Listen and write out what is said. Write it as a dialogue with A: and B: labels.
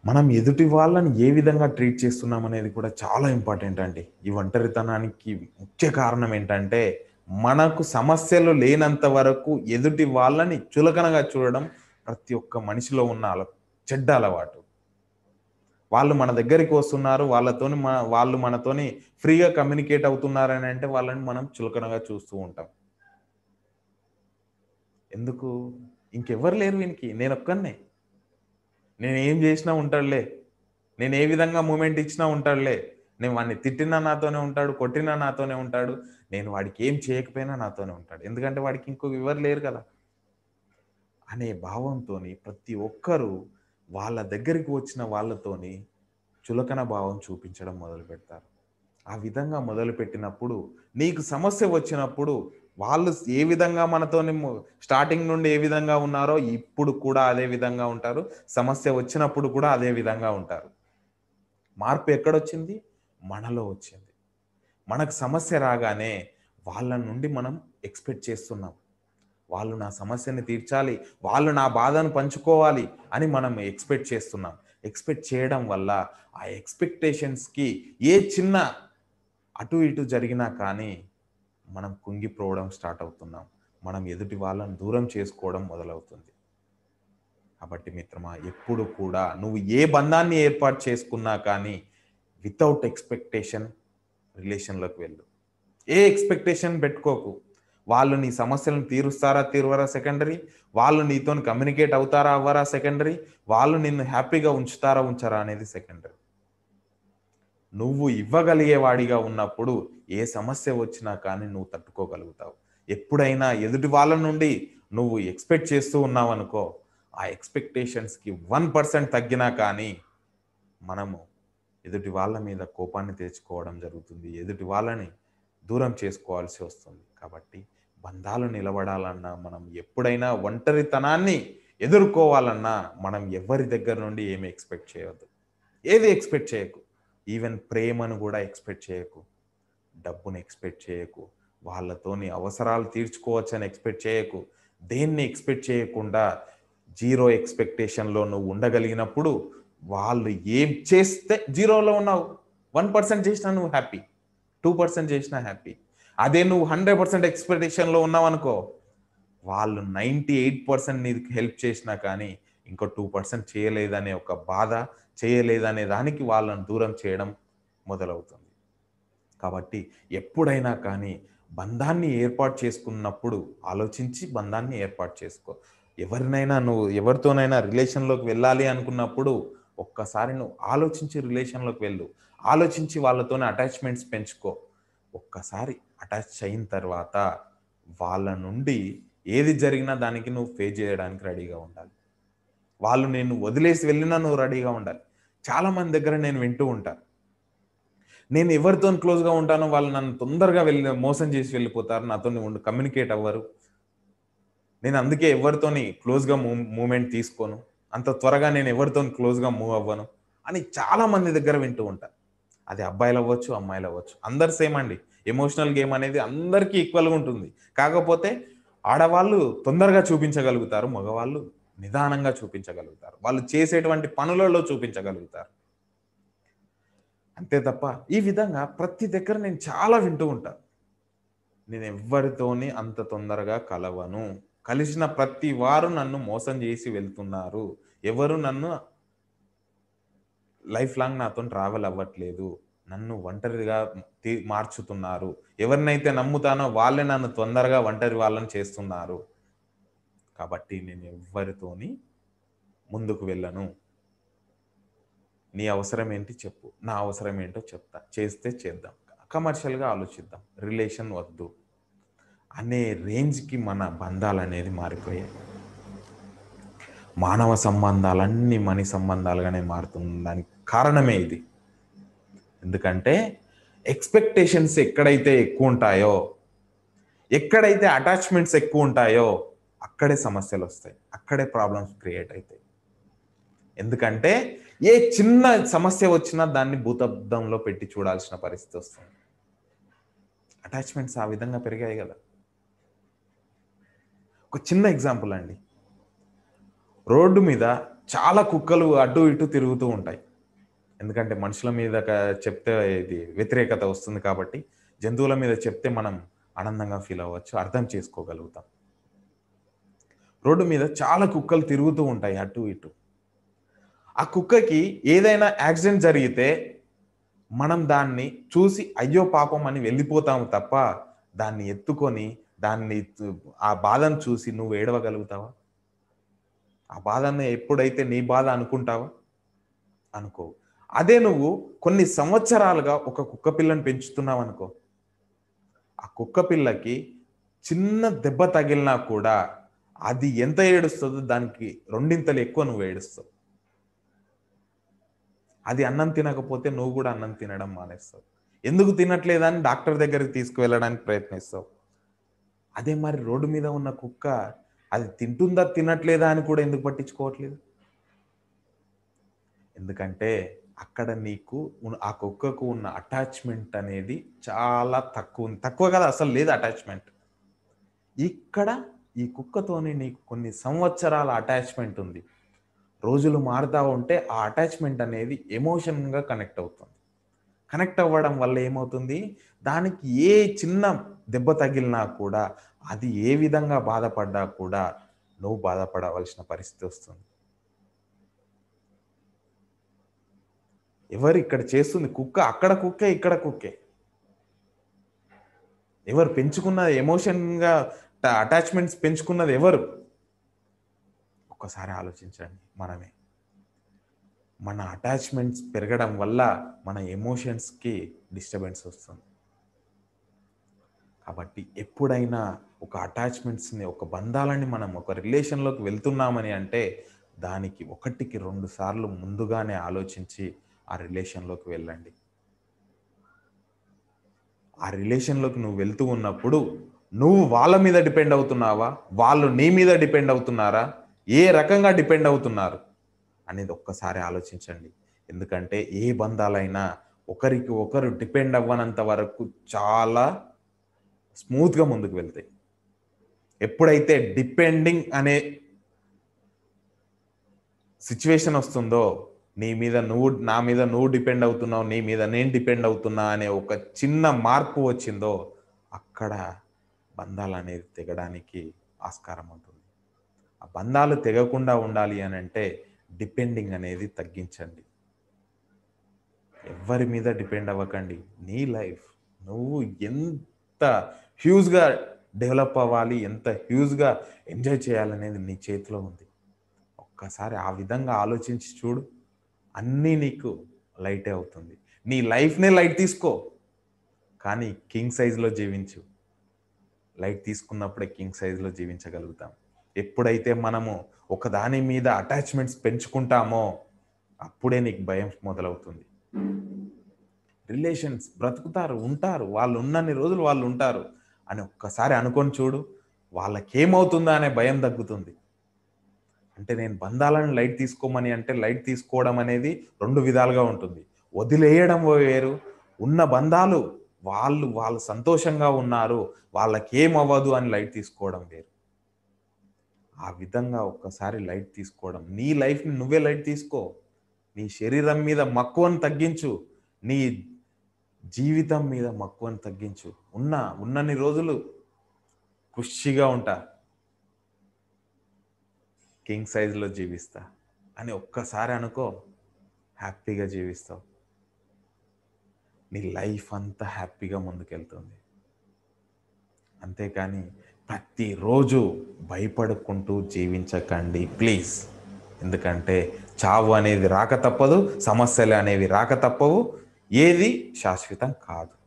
A: మనం ఎదుటి వాళ్ళని ఏ విధంగా ట్రీట్ చేస్తున్నాం అనేది కూడా చాలా ఇంపార్టెంట్ అండి ఈ ఒంటరితనానికి ముఖ్య కారణం ఏంటంటే మనకు సమస్యలు లేనంత వరకు ఎదుటి వాళ్ళని చులకనగా చూడడం ప్రతి ఒక్క మనిషిలో ఉన్న అల చెడ్డ అలవాటు వాళ్ళు మన దగ్గరికి వస్తున్నారు వాళ్ళతోని మన వాళ్ళు మనతోని ఫ్రీగా కమ్యూనికేట్ అవుతున్నారని అంటే వాళ్ళని మనం చులకనగా చూస్తూ ఉంటాం ఎందుకు ఇంకెవ్వరు లేరు వీనికి నేను ఒక్కనే నేను ఏం చేసినా ఉంటాడులే నేను ఏ విధంగా మూమెంట్ ఇచ్చినా ఉంటాడులే నేను వాడిని తిట్టినా నాతోనే ఉంటాడు కొట్టినా నాతోనే ఉంటాడు నేను వాడికి ఏం చేయకపోయినా నాతోనే ఉంటాడు ఎందుకంటే వాడికి ఇంకొక ఎవరు లేరు కదా అనే భావంతో ప్రతి ఒక్కరూ వాళ్ళ దగ్గరికి వచ్చిన వాళ్ళతోని చులకన భావం చూపించడం మొదలు పెడతారు ఆ విధంగా మొదలు పెట్టినప్పుడు నీకు సమస్య వచ్చినప్పుడు వాళ్ళు ఏ విధంగా మనతోని స్టార్టింగ్ నుండి ఏ విధంగా ఉన్నారో ఇప్పుడు కూడా అదే విధంగా ఉంటారు సమస్య వచ్చినప్పుడు కూడా అదే విధంగా ఉంటారు మార్పు ఎక్కడొచ్చింది మనలో వచ్చింది మనకు సమస్య రాగానే వాళ్ళ నుండి మనం ఎక్స్పెక్ట్ చేస్తున్నాం వాళ్ళు నా సమస్యని తీర్చాలి వాళ్ళు నా బాధను పంచుకోవాలి అని మనం ఎక్స్పెక్ట్ చేస్తున్నాం ఎక్స్పెక్ట్ చేయడం వల్ల ఆ ఎక్స్పెక్టేషన్స్కి ఏ చిన్న అటు ఇటు జరిగినా కానీ మనం కుంగిపోవడం స్టార్ట్ అవుతున్నాం మనం ఎదుటి వాళ్ళని దూరం చేసుకోవడం మొదలవుతుంది కాబట్టి మిత్రమా ఎప్పుడు కూడా నువ్వు ఏ బంధాన్ని ఏర్పాటు చేసుకున్నా కానీ వితౌట్ ఎక్స్పెక్టేషన్ రిలేషన్లోకి వెళ్ళు ఏ ఎక్స్పెక్టేషన్ పెట్టుకోకు వాళ్ళు నీ సమస్యలను తీరుస్తారా తీరువరా సెకండరీ వాళ్ళు నీతో కమ్యూనికేట్ అవుతారా అవ్వరా సెకండరీ వాళ్ళు నిన్ను హ్యాపీగా ఉంచుతారా ఉంచారా అనేది సెకండరీ నువ్వు ఇవ్వగలిగేవాడిగా ఉన్నప్పుడు ఏ సమస్య వచ్చినా కానీ నువ్వు తట్టుకోగలుగుతావు ఎప్పుడైనా ఎదుటి వాళ్ళ నుండి నువ్వు ఎక్స్పెక్ట్ చేస్తూ ఉన్నావు అనుకో ఆ ఎక్స్పెక్టేషన్స్కి వన్ పర్సెంట్ తగ్గినా కానీ మనము ఎదుటి వాళ్ళ మీద కోపాన్ని తెచ్చుకోవడం జరుగుతుంది ఎదుటి వాళ్ళని దూరం చేసుకోవాల్సి వస్తుంది కాబట్టి బంధాలు నిలబడాలన్నా మనం ఎప్పుడైనా ఒంటరితనాన్ని ఎదుర్కోవాలన్నా మనం ఎవరి దగ్గర నుండి ఏమి ఎక్స్పెక్ట్ చేయవద్దు ఏది ఎక్స్పెక్ట్ చేయకు ఈవెన్ ప్రేమను కూడా ఎక్స్పెక్ట్ చేయకు డబ్బుని ఎక్స్పెక్ట్ చేయకు వాళ్ళతోని అవసరాలు తీర్చుకోవచ్చని ఎక్స్పెక్ట్ చేయకు దేన్ని ఎక్స్పెక్ట్ చేయకుండా జీరో ఎక్స్పెక్టేషన్లో నువ్వు ఉండగలిగినప్పుడు వాళ్ళు ఏం చేస్తే జీరోలో ఉన్నావు వన్ పర్సెంట్ చేసినా నువ్వు హ్యాపీ టూ పర్సెంట్ చేసినా హ్యాపీ అదే నువ్వు హండ్రెడ్ పర్సెంట్ ఎక్స్పెక్టేషన్లో ఉన్నావు అనుకో వాళ్ళు నైంటీ ఎయిట్ పర్సెంట్ నీకు హెల్ప్ చేసినా కానీ ఇంకో టూ పర్సెంట్ చేయలేదనే ఒక బాధ చేయలేదనే దానికి వాళ్ళని దూరం చేయడం మొదలవుతుంది కాబట్టి ఎప్పుడైనా కానీ బంధాన్ని ఏర్పాటు చేసుకున్నప్పుడు ఆలోచించి బంధాన్ని ఏర్పాటు చేసుకో ఎవరినైనా నువ్వు ఎవరితోనైనా రిలేషన్లోకి వెళ్ళాలి అనుకున్నప్పుడు ఒక్కసారి నువ్వు ఆలోచించి రిలేషన్లోకి వెళ్ళు ఆలోచించి వాళ్ళతోనే అటాచ్మెంట్స్ పెంచుకో ఒక్కసారి అటాచ్ అయిన తర్వాత వాళ్ళ నుండి ఏది జరిగినా దానికి నువ్వు ఫేస్ చేయడానికి రెడీగా ఉండాలి వాళ్ళు నేను వదిలేసి వెళ్ళినా నువ్వు రెడీగా ఉండాలి చాలా మంది దగ్గర నేను వింటూ ఉంటాను నేను ఎవరితో క్లోజ్గా ఉంటానో వాళ్ళు నన్ను తొందరగా వెళ్ళి మోసం చేసి వెళ్ళిపోతారు నాతో ఉండి కమ్యూనికేట్ అవ్వరు నేను అందుకే ఎవరితోని క్లోజ్గా మూవ్ మూమెంట్ తీసుకోను అంత త్వరగా నేను ఎవరితో క్లోజ్గా మూవ్ అవ్వను అని చాలా మంది దగ్గర వింటూ ఉంటాను అది అబ్బాయిలు అవ్వచ్చు అమ్మాయిలు అవ్వచ్చు అందరు సేమ్ అండి ఎమోషనల్ గేమ్ అనేది అందరికీ ఈక్వల్గా ఉంటుంది కాకపోతే ఆడవాళ్ళు తొందరగా చూపించగలుగుతారు మగవాళ్ళు నిదానంగా చూపించగలుగుతారు వాళ్ళు చేసేటువంటి పనులలో చూపించగలుగుతారు అంతే తప్ప ఈ విధంగా ప్రతి దగ్గర నేను చాలా వింటూ ఉంటాను నేను ఎవరితోని అంత తొందరగా కలవను కలిసిన ప్రతి వారు నన్ను మోసం చేసి వెళ్తున్నారు ఎవరు నన్ను లైఫ్ లాంగ్ నాతో ట్రావెల్ అవ్వట్లేదు నన్ను ఒంటరిగా తీ- మార్చుతున్నారు ఎవరినైతే నమ్ముతానో వాళ్ళే నన్ను తొందరగా ఒంటరి వాళ్ళని చేస్తున్నారు కాబట్టి నేను ఎవ్వరితోని ముందుకు వెళ్ళను నీ అవసరం ఏంటి చెప్పు నా అవసరం ఏంటో చెప్తా చేస్తే చేద్దాం కమర్షియల్గా ఆలోచిద్దాం రిలేషన్ వద్దు అనే రేంజ్కి మన బంధాలు అనేది మారిపోయాయి మానవ సంబంధాలన్నీ మని సంబంధాలుగానే మారుతున్న దానికి కారణమే ఇది ఎందుకంటే ఎక్స్పెక్టేషన్స్ ఎక్కడైతే ఎక్కువ ఉంటాయో ఎక్కడైతే అటాచ్మెంట్స్ ఎక్కువ ఉంటాయో అక్కడే సమస్యలు వస్తాయి అక్కడే ప్రాబ్లమ్స్ క్రియేట్ అవుతాయి ఎందుకంటే ఏ చిన్న సమస్య వచ్చినా దాన్ని భూతబ్దంలో పెట్టి చూడాల్సిన పరిస్థితి వస్తుంది అటాచ్మెంట్స్ ఆ విధంగా పెరిగాయి కదా ఒక చిన్న ఎగ్జాంపుల్ అండి రోడ్డు మీద చాలా కుక్కలు అటు ఇటు తిరుగుతూ ఉంటాయి ఎందుకంటే మనుషుల మీద క- చెప్తే ఇది వ్యతిరేకత వస్తుంది కాబట్టి జంతువుల మీద చెప్తే మనం ఆనందంగా ఫీల్ అవ్వచ్చు అర్థం చేసుకోగలుగుతాం రోడ్డు మీద చాలా కుక్కలు తిరుగుతూ ఉంటాయి అటు ఇటు ఆ కుక్కకి ఏదైనా యాక్సిడెంట్ జరిగితే మనం దాన్ని చూసి అయ్యో పాపం అని వెళ్ళిపోతాము తప్ప దాన్ని ఎత్తుకొని దాన్ని తు- ఆ బాధను చూసి నువ్వు ఏడవగలుగుతావా ఆ బాధను ఎప్పుడైతే నీ బాధ అనుకుంటావా అనుకో అదే నువ్వు కొన్ని సంవత్సరాలుగా ఒక కుక్క పిల్లని పెంచుతున్నావు అనుకో ఆ కుక్క పిల్లకి చిన్న దెబ్బ తగిలినా కూడా అది ఎంత ఏడుస్తుందో దానికి రెండింతలు ఎక్కువ నువ్వు ఏడుస్తావు అది అన్నం తినకపోతే నువ్వు కూడా అన్నం తినడం మానేస్తావు ఎందుకు తినట్లేదని డాక్టర్ దగ్గరికి తీసుకువెళ్ళడానికి ప్రయత్నిస్తావు అదే మరి రోడ్డు మీద ఉన్న కుక్క అది తింటుందా తినట్లేదా అని కూడా ఎందుకు పట్టించుకోవట్లేదు ఎందుకంటే అక్కడ నీకు ఉన్న- ఆ కుక్కకు ఉన్న అటాచ్మెంట్ అనేది చాలా తక్కువ ఉంది తక్కువ కదా అసలు లేదు అటాచ్మెంట్ ఇక్కడ ఈ కుక్కతోని నీకు కొన్ని సంవత్సరాల అటాచ్మెంట్ ఉంది రోజులు మారుతూ ఉంటే ఆ అటాచ్మెంట్ అనేది ఎమోషన్గా కనెక్ట్ అవుతుంది కనెక్ట్ అవ్వడం వల్ల ఏమవుతుంది దానికి ఏ చిన్న దెబ్బ తగిలినా కూడా అది ఏ విధంగా బాధపడ్డా కూడా నువ్వు బాధపడవలసిన పరిస్థితి వస్తుంది ఎవరు ఇక్కడ చేస్తుంది కుక్క అక్కడ కుక్కే ఇక్కడ కుక్కే ఎవరు పెంచుకున్నది ఎమోషన్గా అటాచ్మెంట్స్ పెంచుకున్నది ఎవరు ఒక్కసారి ఆలోచించండి మనమే మన అటాచ్మెంట్స్ పెరగడం వల్ల మన ఎమోషన్స్కి డిస్టర్బెన్స్ వస్తుంది కాబట్టి ఎప్పుడైనా ఒక అటాచ్మెంట్స్ని ఒక బంధాలని మనం ఒక రిలేషన్లోకి వెళ్తున్నామని అంటే దానికి ఒకటికి రెండు సార్లు ముందుగానే ఆలోచించి ఆ రిలేషన్లోకి వెళ్ళండి ఆ రిలేషన్లోకి నువ్వు వెళ్తూ ఉన్నప్పుడు నువ్వు వాళ్ళ మీద డిపెండ్ అవుతున్నావా వాళ్ళు నీ మీద డిపెండ్ అవుతున్నారా ఏ రకంగా డిపెండ్ అవుతున్నారు అనేది ఒక్కసారి ఆలోచించండి ఎందుకంటే ఏ బంధాలైనా ఒకరికి ఒకరు డిపెండ్ అవ్వనంత వరకు చాలా స్మూత్గా ముందుకు వెళ్తాయి ఎప్పుడైతే డిపెండింగ్ అనే సిచ్యువేషన్ వస్తుందో నీ మీద నువ్వు నా మీద నువ్వు డిపెండ్ అవుతున్నావు నీ మీద నేను డిపెండ్ అవుతున్నా అనే ఒక చిన్న మార్పు వచ్చిందో అక్కడ బంధాలు అనేది తెగడానికి ఆస్కారం ఉంటుంది ఆ బంధాలు తెగకుండా ఉండాలి అని అంటే డిపెండింగ్ అనేది తగ్గించండి ఎవరి మీద డిపెండ్ అవ్వకండి నీ లైఫ్ నువ్వు ఎంత హ్యూజ్గా డెవలప్ అవ్వాలి ఎంత హ్యూజ్గా ఎంజాయ్ చేయాలనేది నీ చేతిలో ఉంది ఒక్కసారి ఆ విధంగా ఆలోచించి చూడు అన్నీ నీకు లైటే అవుతుంది నీ లైఫ్నే లైట్ తీసుకో కానీ కింగ్ సైజులో జీవించు లైట్ తీసుకున్నప్పుడే కింగ్ సైజులో జీవించగలుగుతాం ఎప్పుడైతే మనము ఒక దాని మీద అటాచ్మెంట్స్ పెంచుకుంటామో అప్పుడే నీకు భయం మొదలవుతుంది రిలేషన్స్ బ్రతుకుతారు ఉంటారు వాళ్ళు ఉన్నన్ని రోజులు వాళ్ళు ఉంటారు అని ఒక్కసారి అనుకొని చూడు వాళ్ళకేమవుతుందా అనే భయం తగ్గుతుంది అంటే నేను బంధాలను లైట్ తీసుకోమని అంటే లైట్ తీసుకోవడం అనేది రెండు విధాలుగా ఉంటుంది వదిలేయడం వేరు ఉన్న బంధాలు వాళ్ళు వాళ్ళు సంతోషంగా ఉన్నారు వాళ్ళకేమవ్వదు అని లైట్ తీసుకోవడం వేరు ఆ విధంగా ఒక్కసారి లైట్ తీసుకోవడం నీ లైఫ్ని నువ్వే లైట్ తీసుకో నీ శరీరం మీద మక్కువను తగ్గించు నీ జీవితం మీద మక్కువను తగ్గించు ఉన్న ఉన్నన్ని రోజులు ఖుషిగా ఉంటా కింగ్ సైజులో జీవిస్తా అని ఒక్కసారి అనుకో హ్యాపీగా జీవిస్తావు నీ లైఫ్ అంతా హ్యాపీగా ముందుకెళ్తుంది అంతేకాని ప్రతిరోజు భయపడుకుంటూ జీవించకండి ప్లీజ్ ఎందుకంటే చావు అనేది రాక తప్పదు సమస్యలు అనేవి రాక తప్పవు ఏది శాశ్వతం కాదు